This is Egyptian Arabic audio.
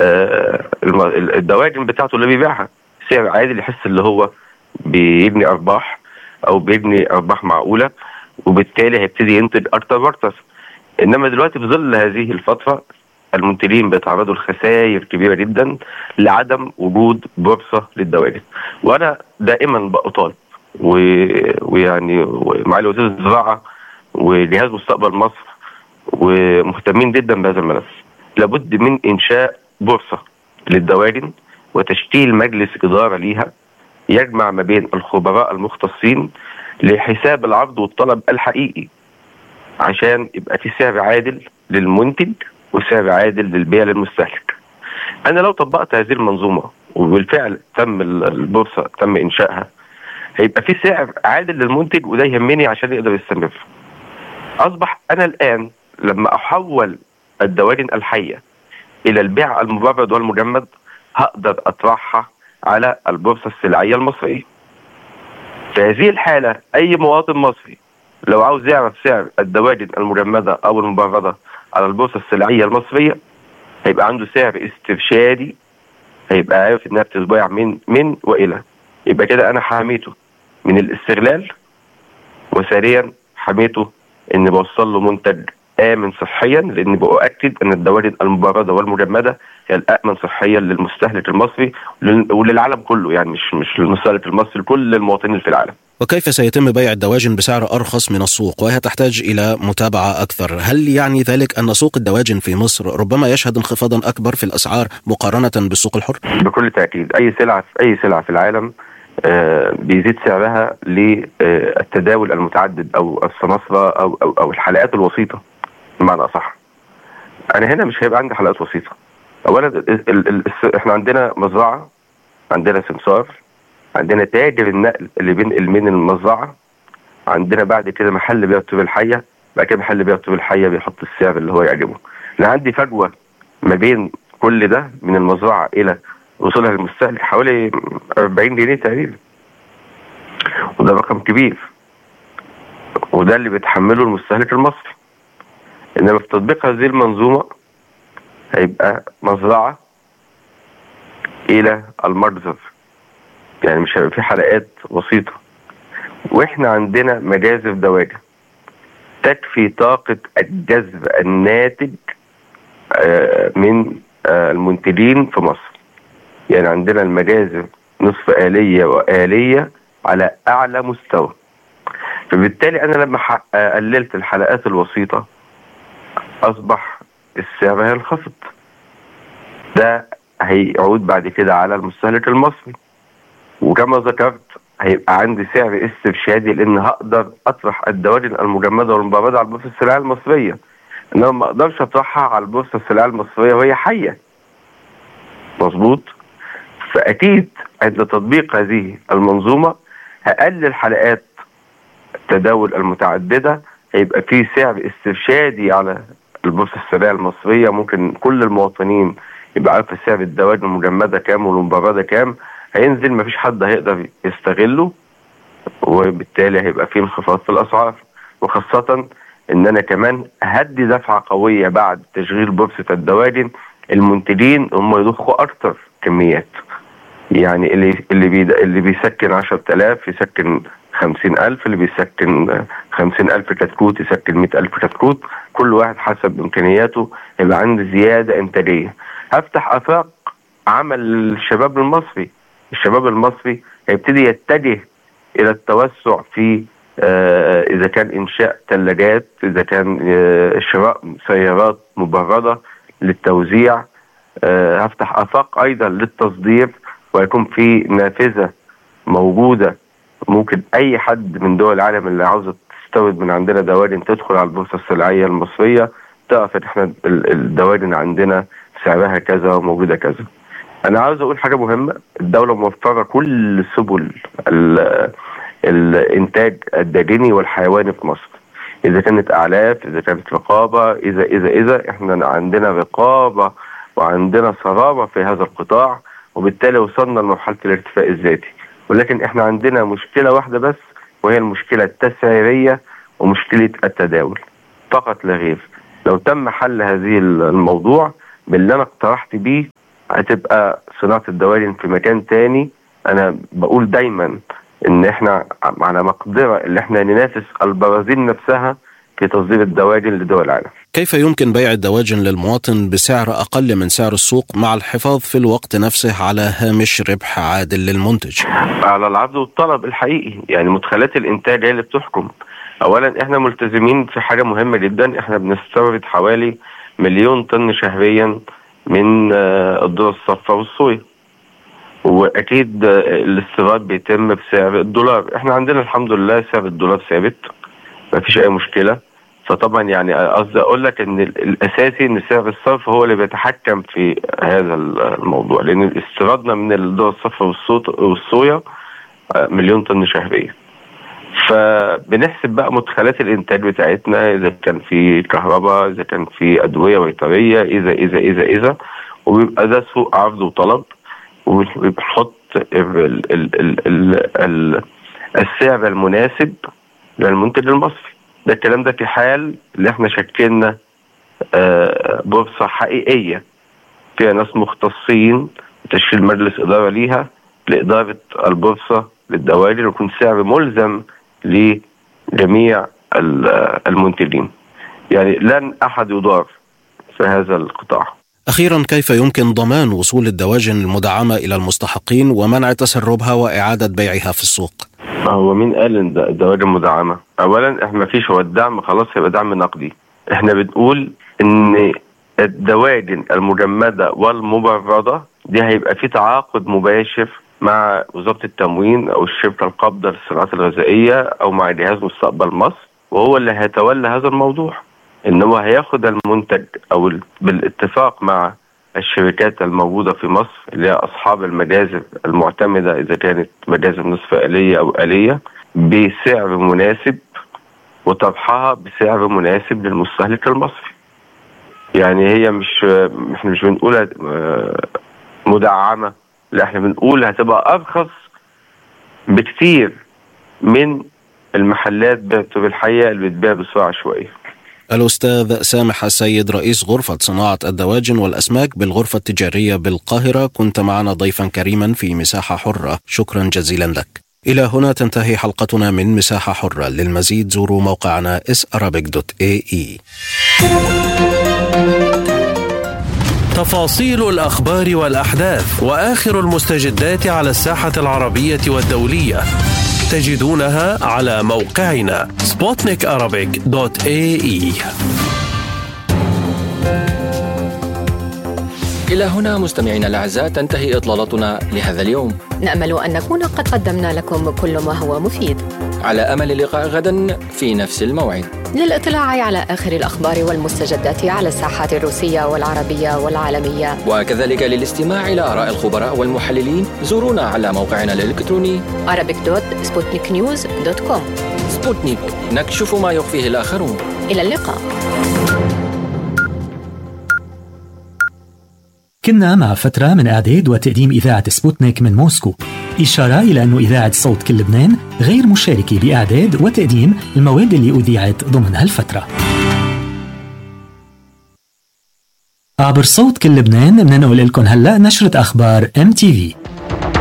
آه، الم- الدواجن بتاعته اللي بيبيعها سعر عادل يحس اللي هو بيبني ارباح او بيبني ارباح معقوله وبالتالي هيبتدي ينتج اكتر واكتر انما دلوقتي في ظل هذه الفتره المنتجين بيتعرضوا لخسائر كبيره جدا لعدم وجود بورصه للدواجن وانا دائما بطالب و- ويعني ومعالي وزير الزراعه وجهاز مستقبل مصر ومهتمين جدا بهذا الملف لابد من انشاء بورصه للدواجن وتشكيل مجلس اداره ليها يجمع ما بين الخبراء المختصين لحساب العرض والطلب الحقيقي عشان يبقى في سعر عادل للمنتج وسعر عادل للبيع للمستهلك. انا لو طبقت هذه المنظومه وبالفعل تم ال- البورصه تم انشائها هيبقى في سعر عادل للمنتج وده يهمني عشان يقدر يستمر. اصبح انا الان لما احول الدواجن الحيه الى البيع المبرد والمجمد هقدر اطرحها على البورصه السلعيه المصريه. في هذه الحاله اي مواطن مصري لو عاوز يعرف سعر الدواجن المجمده او المبرده على البورصه السلعيه المصريه هيبقى عنده سعر استرشادي هيبقى عارف انها بتتباع من من والى يبقى كده انا حميته من الاستغلال وثانيا حميته ان بوصل له منتج امن صحيا لان باؤكد ان الدواجن المبرده والمجمده هي الامن صحيا للمستهلك المصري ولل- وللعالم كله يعني مش مش للمستهلك المصري لكل المواطنين في العالم وكيف سيتم بيع الدواجن بسعر أرخص من السوق وهي تحتاج إلى متابعة أكثر هل يعني ذلك أن سوق الدواجن في مصر ربما يشهد انخفاضا أكبر في الأسعار مقارنة بالسوق الحر؟ بكل تاكيد اي سلعه في اي سلعه في العالم آه، بيزيد سعرها للتداول المتعدد او السماسره او او او الحلقات الوسيطه بمعنى اصح. انا هنا مش هيبقى عندي حلقات وسيطه. اولا ال ال ال الس- احنا عندنا مزرعه عندنا سمسار عندنا تاجر النقل اللي بينقل من المزرعه عندنا بعد كده محل بيع الطيور الحيه بعد كده محل بيع الطيور الحيه بيحط السعر اللي هو يعجبه. انا عندي فجوه ما بين كل ده من المزرعه الى وصولها للمستهلك حوالي 40 جنيه تقريبا وده رقم كبير وده اللي بيتحمله المستهلك المصري انما في تطبيق هذه المنظومه هيبقى مزرعه الى المجزر يعني مش هيبقى في حلقات وسيطه واحنا عندنا مجازر دواجن تكفي طاقه الجذب الناتج آه، من آه، المنتجين في مصر يعني عندنا المجازر نصف آلية وآلية على أعلى مستوى فبالتالي أنا لما ح- قللت الحلقات الوسيطة أصبح السعر هينخفض ده هيعود بعد كده على المستهلك المصري وكما ذكرت هيبقى عندي سعر استرشادي لان هقدر اطرح الدواجن المجمده والمبرده على البورصه السلعيه المصريه انما ما اقدرش اطرحها على البورصه السلعيه المصريه وهي حيه مظبوط فاكيد عند تطبيق هذه المنظومه هقلل حلقات التداول المتعدده هيبقى في سعر استرشادي على البورصه السلعيه المصريه ممكن كل المواطنين يبقى عارف سعر الدواجن المجمده كام والمبرده كام هينزل مفيش حد هيقدر يستغله وبالتالي هيبقى في انخفاض في الاسعار وخاصه ان انا كمان هدي دفعه قويه بعد تشغيل بورصه الدواجن المنتجين هم يضخوا اكتر كميات يعني اللي اللي بي اللي بيسكن 10000 يسكن 50000 اللي بيسكن 50000 كتكوت يسكن 100000 كتكوت كل واحد حسب امكانياته يبقى عنده زياده انتاجيه هفتح افاق عمل الشباب المصري الشباب المصري هيبتدي يتجه الى التوسع في آه اذا كان انشاء ثلاجات اذا كان آه شراء سيارات مبرده للتوزيع آه هفتح افاق ايضا للتصدير ويكون في نافذه موجوده ممكن اي حد من دول العالم اللي عاوزه تستورد من عندنا دواجن تدخل على البورصه السلعيه المصريه تعرف ان احنا الدواجن عندنا سعرها كذا وموجوده كذا. انا عاوز اقول حاجه مهمه الدوله موفره كل سبل الانتاج الداجني والحيواني في مصر. اذا كانت اعلاف اذا كانت رقابه اذا اذا اذا احنا عندنا رقابه وعندنا صرامه في هذا القطاع وبالتالي وصلنا لمرحله الارتفاع الذاتي. ولكن احنا عندنا مشكله واحده بس وهي المشكله التسعيريه ومشكله التداول فقط لا غير لو تم حل هذه الموضوع باللي انا اقترحت بيه هتبقى صناعه الدواجن في مكان تاني انا بقول دايما ان احنا على مقدره ان احنا ننافس البرازيل نفسها في تصدير الدواجن لدول العالم. كيف يمكن بيع الدواجن للمواطن بسعر اقل من سعر السوق مع الحفاظ في الوقت نفسه على هامش ربح عادل للمنتج؟ على العرض والطلب الحقيقي يعني مدخلات الانتاج هي اللي بتحكم. اولا احنا ملتزمين في حاجه مهمه جدا احنا بنستورد حوالي مليون طن شهريا من الذره الصفراء والصويا. واكيد الاستيراد بيتم بسعر الدولار احنا عندنا الحمد لله سعر الدولار ثابت ما فيش اي مشكله فطبعا يعني قصدي اقول لك ان الاساسي ان سعر الصرف هو اللي بيتحكم في هذا الموضوع لان استيرادنا من الذره الصفراء والصويا مليون طن شهريا فبنحسب بقى مدخلات الانتاج بتاعتنا اذا كان في كهرباء اذا كان في ادويه بيطريه اذا اذا اذا اذا وبيبقى ده سوق عرض وطلب وبنحط ال ال ال ال ال السعر المناسب للمنتج المصري ده الكلام ده في حال اللي احنا شكلنا بورصة حقيقية فيها ناس مختصين تشكيل مجلس إدارة ليها لإدارة البورصة للدواجن ويكون سعر ملزم لجميع المنتجين يعني لن أحد يضار في هذا القطاع أخيرا كيف يمكن ضمان وصول الدواجن المدعمة إلى المستحقين ومنع تسربها وإعادة بيعها في السوق؟ هو مين قال ان الدواجن مدعمه؟ اولا احنا ما فيش هو الدعم خلاص هيبقى دعم نقدي. احنا بنقول ان الدواجن المجمده والمبرده دي هيبقى في تعاقد مباشر مع وزاره التموين او الشركه القابضه للصناعات الغذائيه او مع جهاز مستقبل مصر وهو اللي هيتولى هذا الموضوع. ان هو هياخد المنتج او بالاتفاق مع الشركات الموجودة في مصر اللي هي أصحاب المجازر المعتمدة إذا كانت مجازر نصف آلية أو آلية بسعر مناسب وطرحها بسعر مناسب للمستهلك المصري. يعني هي مش احنا مش بنقول مدعمة لا احنا بنقول هتبقى أرخص بكتير من المحلات بتبقى الحقيقة اللي بتبيع بسرعة شوية. الأستاذ سامح السيد رئيس غرفة صناعة الدواجن والأسماك بالغرفة التجارية بالقاهرة كنت معنا ضيفا كريما في مساحة حرة شكرا جزيلا لك إلى هنا تنتهي حلقتنا من مساحة حرة للمزيد زوروا موقعنا isarabic.ae تفاصيل الأخبار والأحداث وآخر المستجدات على الساحة العربية والدولية تجدونها على موقعنا sputnikarabic.ae إلى هنا مستمعينا الأعزاء تنتهي إطلالتنا لهذا اليوم نأمل أن نكون قد قدمنا لكم كل ما هو مفيد على أمل اللقاء غدا في نفس الموعد للاطلاع على آخر الأخبار والمستجدات على الساحات الروسية والعربية والعالمية وكذلك للاستماع إلى آراء الخبراء والمحللين زورونا على موقعنا الإلكتروني arabic.sputniknews.com سبوتنيك نكشف ما يخفيه الآخرون إلى اللقاء كنا مع فترة من إعداد وتقديم إذاعة سبوتنيك من موسكو إشارة إلى أن إذاعة صوت كل لبنان غير مشاركة بإعداد وتقديم المواد اللي أذيعت ضمن هالفترة عبر صوت كل لبنان بننقل لكم هلأ نشرة أخبار ام تي في